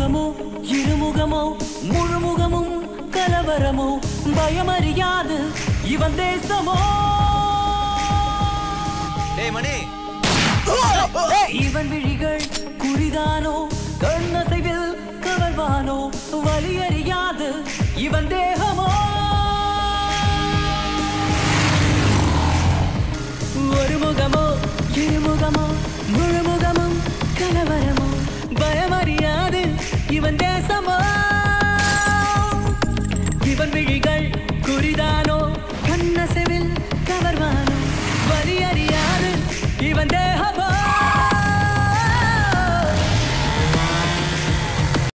ஒருமுகமோ இருமுகமோ முழுமுகமும் கலவரமோ பயமறியாது இவன் தேசமோ டேய் மணி இவன் விழிகள் குறிதானோ கண்ணசைவில் கவர்வானோ வலியறியாது இவன் தேகமோ ஒரு முகமோ இருமுகமோ முழுமுகமும் கலவரமோ பயமறியாது இவன் தேசமோ இவன் விழிகள் குறிதானோ கண்ணசைவில் கவர்வானோ வலியறியாது இவன் தேசமோ